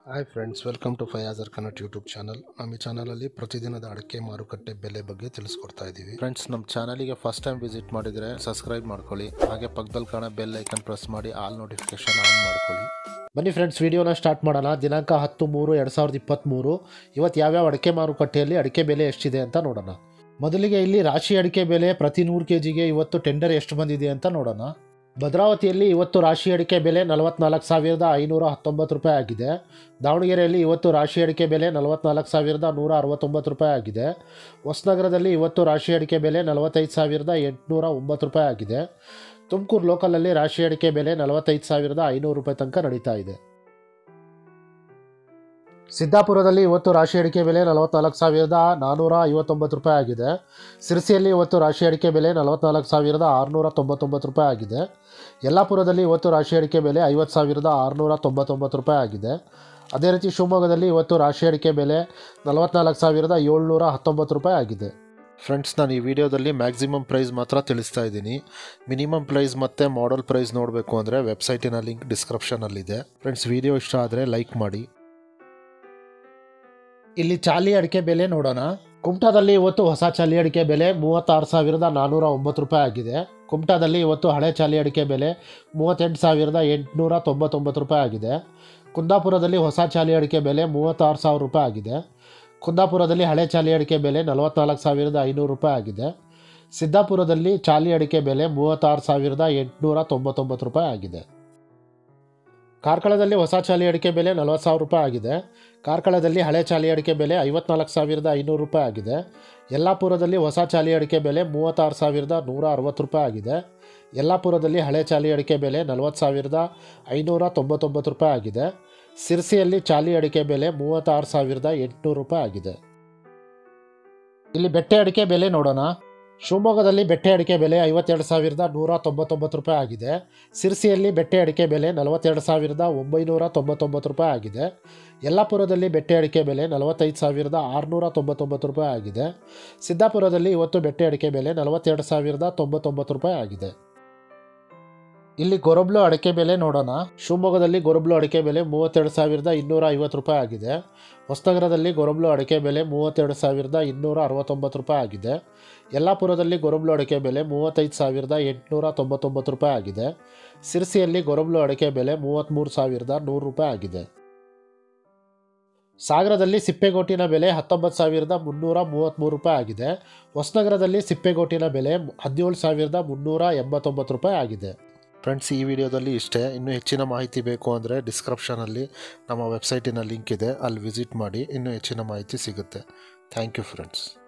hi friends welcome to ಫಯಾಜರ್ ಕನ್ನಟ್ YouTube channel ನಮ್ಮ ಈ ಚಾನಲಲ್ಲಿ ಪ್ರತಿದಿನದ ಅಡಿಕೆ ಮಾರುಕಟ್ಟೆ ಬೆಲೆ ಬಗ್ಗೆ ತಿಳಿಸ್ಕೊಡ್ತಾ ಇದ್ದೀವಿ ಫ್ರೆಂಡ್ಸ್ ನಮ್ಮ ಚಾನಲಿಗೆ ಫಸ್ಟ್ ಟೈಮ್ ವಿಸಿಟ್ ಮಾಡಿದರೆ ಸಬ್ಸ್ಕ್ರೈಬ್ ಮಾಡ್ಕೊಳ್ಳಿ ಹಾಗೆ ಪಕ್ಕದಲ್ಲಿ ಕಾಣೋ ಬೆಲ್ ಐಕನ್ ಪ್ರೆಸ್ ಮಾಡಿ ಆಲ್ ನೋಟಿಫಿಕೇಶನ್ ಆನ್ ಮಾಡ್ಕೊಳ್ಳಿ ಬನ್ನಿ ಫ್ರೆಂಡ್ಸ್ ವಿಡಿಯೋನ ಸ್ಟಾರ್ಟ್ ಮಾಡೋಣ ದಿನಾಂಕ ಹತ್ತು ಮೂರು ಎರಡು ಸಾವಿರದ ಇಪ್ಪತ್ತ್ಮೂರು ಇವತ್ತು ಯಾವ್ಯಾವ ಅಡಿಕೆ ಮಾರುಕಟ್ಟೆಯಲ್ಲಿ ಅಡಿಕೆ ಬೆಲೆ ಎಷ್ಟಿದೆ ಅಂತ ನೋಡೋಣ ಮೊದಲಿಗೆ ಇಲ್ಲಿ ರಾಶಿ ಅಡಿಕೆ ಬೆಲೆ ಪ್ರತಿ ನೂರು ಕೆ ಜಿಗೆ ಇವತ್ತು ಟೆಂಡರ್ ಎಷ್ಟು ಬಂದಿದೆ ಅಂತ ನೋಡೋಣ ಭದ್ರಾವತಿಯಲ್ಲಿ ಇವತ್ತು ರಾಶಿ ಅಡಿಕೆ ಬೆಲೆ ನಲವತ್ನಾಲ್ಕು ಸಾವಿರದ ಐನೂರ ಹತ್ತೊಂಬತ್ತು ರೂಪಾಯಿ ಆಗಿದೆ ದಾವಣಗೆರೆಯಲ್ಲಿ ಇವತ್ತು ರಾಶಿ ಅಡಿಕೆ ಬೆಲೆ ನಲವತ್ನಾಲ್ಕು ಸಾವಿರದ ನೂರ ಅರವತ್ತೊಂಬತ್ತು ರೂಪಾಯಿ ಆಗಿದೆ ಹೊಸನಗರದಲ್ಲಿ ಇವತ್ತು ರಾಶಿ ಅಡಿಕೆ ಬೆಲೆ ನಲವತ್ತೈದು ಸಾವಿರದ ಎಂಟುನೂರ ಒಂಬತ್ತು ರೂಪಾಯಿ ಆಗಿದೆ ತುಮಕೂರು ಲೋಕಲಲ್ಲಿ ರಾಶಿ ಅಡಿಕೆ ಬೆಲೆ ನಲವತ್ತೈದು ಸಾವಿರದ ಐನೂರು ರೂಪಾಯಿ ತನಕ ನಡೀತಾ ಇದೆ ಸಿದ್ದಾಪುರದಲ್ಲಿ ಇವತ್ತು ರಾಶಿ ಅಡಿಕೆ ಬೆಲೆ ನಲವತ್ನಾಲ್ಕು ಸಾವಿರದ ನಾನ್ನೂರ ಐವತ್ತೊಂಬತ್ತು ರೂಪಾಯಿ ಆಗಿದೆ ಸಿರಸಿಯಲ್ಲಿ ಇವತ್ತು ರಾಶಿ ಅಡಿಕೆ ಬೆಲೆ ನಲವತ್ನಾಲ್ಕು ಸಾವಿರದ ಆರುನೂರ ತೊಂಬತ್ತೊಂಬತ್ತು ರೂಪಾಯಿ ಆಗಿದೆ ಯಲ್ಲಾಪುರದಲ್ಲಿ ಇವತ್ತು ರಾಶಿ ಅಡಿಕೆ ಬೆಲೆ ಐವತ್ತು ಸಾವಿರದ ಆರುನೂರ ತೊಂಬತ್ತೊಂಬತ್ತು ರೂಪಾಯಿ ಆಗಿದೆ ಅದೇ ರೀತಿ ಶಿವಮೊಗ್ಗದಲ್ಲಿ ಇವತ್ತು ರಾಶಿ ಅಡಿಕೆ ಬೆಲೆ ನಲವತ್ನಾಲ್ಕು ಸಾವಿರದ ಏಳ್ನೂರ ಹತ್ತೊಂಬತ್ತು ರೂಪಾಯಿ ಆಗಿದೆ ಫ್ರೆಂಡ್ಸ್ ನಾನು ಈ ವಿಡಿಯೋದಲ್ಲಿ ಮ್ಯಾಕ್ಸಿಮಮ್ ಪ್ರೈಸ್ ಮಾತ್ರ ತಿಳಿಸ್ತಾ ಇದ್ದೀನಿ ಮಿನಿಮಮ್ ಪ್ರೈಸ್ ಮತ್ತು ಮಾಡಲ್ ಪ್ರೈಸ್ ನೋಡಬೇಕು ಅಂದರೆ ವೆಬ್ಸೈಟಿನ ಲಿಂಕ್ ಡಿಸ್ಕ್ರಿಪ್ಷನಲ್ಲಿದೆ ಫ್ರೆಂಡ್ಸ್ ವಿಡಿಯೋ ಇಷ್ಟ ಆದರೆ ಲೈಕ್ ಮಾಡಿ ಇಲ್ಲಿ ಚಾಲಿ ಅಡಿಕೆ ಬೆಲೆ ನೋಡೋಣ ಕುಮಟಾದಲ್ಲಿ ಇವತ್ತು ಹೊಸ ಚಾಲಿ ಅಡಿಕೆ ಬೆಲೆ ಮೂವತ್ತಾರು ಸಾವಿರದ ನಾನ್ನೂರ ಒಂಬತ್ತು ರೂಪಾಯಿ ಆಗಿದೆ ಕುಮಟಾದಲ್ಲಿ ಇವತ್ತು ಹಳೆ ಚಾಲಿ ಅಡಿಕೆ ಬೆಲೆ ಮೂವತ್ತೆಂಟು ಸಾವಿರದ ಎಂಟುನೂರ ತೊಂಬತ್ತೊಂಬತ್ತು ರೂಪಾಯಿ ಆಗಿದೆ ಕುಂದಾಪುರದಲ್ಲಿ ಹೊಸ ಚಾಲಿ ಅಡಿಕೆ ಬೆಲೆ ಮೂವತ್ತಾರು ಸಾವಿರ ರೂಪಾಯಿ ಆಗಿದೆ ಕುಂದಾಪುರದಲ್ಲಿ ಹಳೆ ಚಾಲಿ ಅಡಿಕೆ ಬೆಲೆ ನಲವತ್ನಾಲ್ಕು ಸಾವಿರದ ಐನೂರು ರೂಪಾಯಿ ಆಗಿದೆ ಸಿದ್ದಾಪುರದಲ್ಲಿ ಚಾಲಿ ಅಡಿಕೆ ಬೆಲೆ ಮೂವತ್ತಾರು ಸಾವಿರದ ಎಂಟುನೂರ ತೊಂಬತ್ತೊಂಬತ್ತು ರೂಪಾಯಿ ಆಗಿದೆ ಕಾರ್ಕಳದಲ್ಲಿ ಹೊಸ ಚಾಲಿ ಅಡಿಕೆ ಬೆಲೆ ನಲವತ್ತು ಸಾವಿರ ರೂಪಾಯಿ ಆಗಿದೆ ಕಾರ್ಕಳದಲ್ಲಿ ಹಳೆ ಚಾಲಿ ಅಡಿಕೆ ಬೆಲೆ ಐವತ್ನಾಲ್ಕು ಸಾವಿರದ ಐನೂರು ರೂಪಾಯಿ ಆಗಿದೆ ಯಲ್ಲಾಪುರದಲ್ಲಿ ಹೊಸ ಚಾಲಿ ಅಡಿಕೆ ಬೆಲೆ ಮೂವತ್ತಾರು ಸಾವಿರದ ನೂರ ಅರವತ್ತು ರೂಪಾಯಿ ಆಗಿದೆ ಯಲ್ಲಾಪುರದಲ್ಲಿ ಹಳೆ ಚಾಲಿ ಅಡಿಕೆ ಬೆಲೆ ನಲವತ್ತು ಸಾವಿರದ ಐನೂರ ತೊಂಬತ್ತೊಂಬತ್ತು ರೂಪಾಯಿ ಆಗಿದೆ ಸಿರ್ಸಿಯಲ್ಲಿ ಚಾಲಿ ಅಡಿಕೆ ಬೆಲೆ ಮೂವತ್ತಾರು ಸಾವಿರದ ಎಂಟುನೂರು ರೂಪಾಯಿ ಆಗಿದೆ ಇಲ್ಲಿ ಬೆಟ್ಟೆ ಅಡಿಕೆ ಬೆಲೆ ನೋಡೋಣ ಶಿವಮೊಗ್ಗದಲ್ಲಿ ಬೆಟ್ಟೆ ಅಡಿಕೆ ಬೆಲೆ ಐವತ್ತೆರಡು ಸಾವಿರದ ನೂರ ತೊಂಬತ್ತೊಂಬತ್ತು ರೂಪಾಯಿ ಆಗಿದೆ ಸಿರ್ಸಿಯಲ್ಲಿ ಬೆಟ್ಟೆ ಅಡಿಕೆ ಬೆಲೆ ನಲವತ್ತೆರಡು ಸಾವಿರದ ಒಂಬೈನೂರ ತೊಂಬತ್ತೊಂಬತ್ತು ರೂಪಾಯಿ ಆಗಿದೆ ಯಲ್ಲಾಪುರದಲ್ಲಿ ಬೆಟ್ಟೆ ಅಡಿಕೆ ಬೆಲೆ ನಲವತ್ತೈದು ಸಾವಿರದ ಆರುನೂರ ತೊಂಬತ್ತೊಂಬತ್ತು ರೂಪಾಯಿ ಆಗಿದೆ ಸಿದ್ದಾಪುರದಲ್ಲಿ ಇವತ್ತು ಬೆಟ್ಟೆ ಅಡಿಕೆ ಬೆಲೆ ನಲವತ್ತೆರಡು ಸಾವಿರದ ತೊಂಬತ್ತೊಂಬತ್ತು ರೂಪಾಯಿ ಆಗಿದೆ ಇಲ್ಲಿ ಗೊರಬ್ಲು ಅಡಿಕೆ ಬೆಲೆ ನೋಡೋಣ ಶಿವಮೊಗ್ಗದಲ್ಲಿ ಗೊರಬ್ಲು ಅಡಿಕೆ ಬೆಲೆ ಮೂವತ್ತೆರಡು ಸಾವಿರದ ಇನ್ನೂರ ಐವತ್ತು ರೂಪಾಯಿ ಆಗಿದೆ ಹೊಸನಗರದಲ್ಲಿ ಗೊರಬ್ಲು ಅಡಿಕೆ ಬೆಲೆ ಮೂವತ್ತೆರಡು ಸಾವಿರದ ಇನ್ನೂರ ಅರವತ್ತೊಂಬತ್ತು ರೂಪಾಯಿ ಆಗಿದೆ ಯಲ್ಲಾಪುರದಲ್ಲಿ ಗೊರಬ್ಲು ಅಡಿಕೆ ಬೆಲೆ ಮೂವತ್ತೈದು ಸಾವಿರದ ಎಂಟುನೂರ ತೊಂಬತ್ತೊಂಬತ್ತು ರೂಪಾಯಿ ಆಗಿದೆ ಸಿರ್ಸಿಯಲ್ಲಿ ಗೊರಬ್ಲು ಅಡಿಕೆ ಬೆಲೆ ಮೂವತ್ತ್ಮೂರು ಸಾವಿರದ ನೂರು ರೂಪಾಯಿ ಆಗಿದೆ ಸಾಗರದಲ್ಲಿ ಸಿಪ್ಪೆಗೋಟಿನ ಬೆಲೆ ಹತ್ತೊಂಬತ್ತು ಸಾವಿರದ ಮುನ್ನೂರ ಮೂವತ್ತ್ಮೂರು ರೂಪಾಯಿ ಆಗಿದೆ ಹೊಸನಗರದಲ್ಲಿ ಸಿಪ್ಪೆಗೋಟಿನ ಬೆಲೆ ಹದಿನೇಳು ಸಾವಿರದ ಮುನ್ನೂರ ಎಂಬತ್ತೊಂಬತ್ತು ರೂಪಾಯಿ ಆಗಿದೆ ಫ್ರೆಂಡ್ಸ್ ಈ ವಿಡಿಯೋದಲ್ಲಿ ಇಷ್ಟೇ ಇನ್ನೂ ಹೆಚ್ಚಿನ ಮಾಹಿತಿ ಬೇಕು ಅಂದರೆ ಡಿಸ್ಕ್ರಿಪ್ಷನಲ್ಲಿ ನಮ್ಮ ವೆಬ್ಸೈಟಿನ ಲಿಂಕ್ ಇದೆ ಅಲ್ಲಿ ವಿಸಿಟ್ ಮಾಡಿ ಇನ್ನೂ ಹೆಚ್ಚಿನ ಮಾಹಿತಿ ಸಿಗುತ್ತೆ ಥ್ಯಾಂಕ್ ಯು ಫ್ರೆಂಡ್ಸ್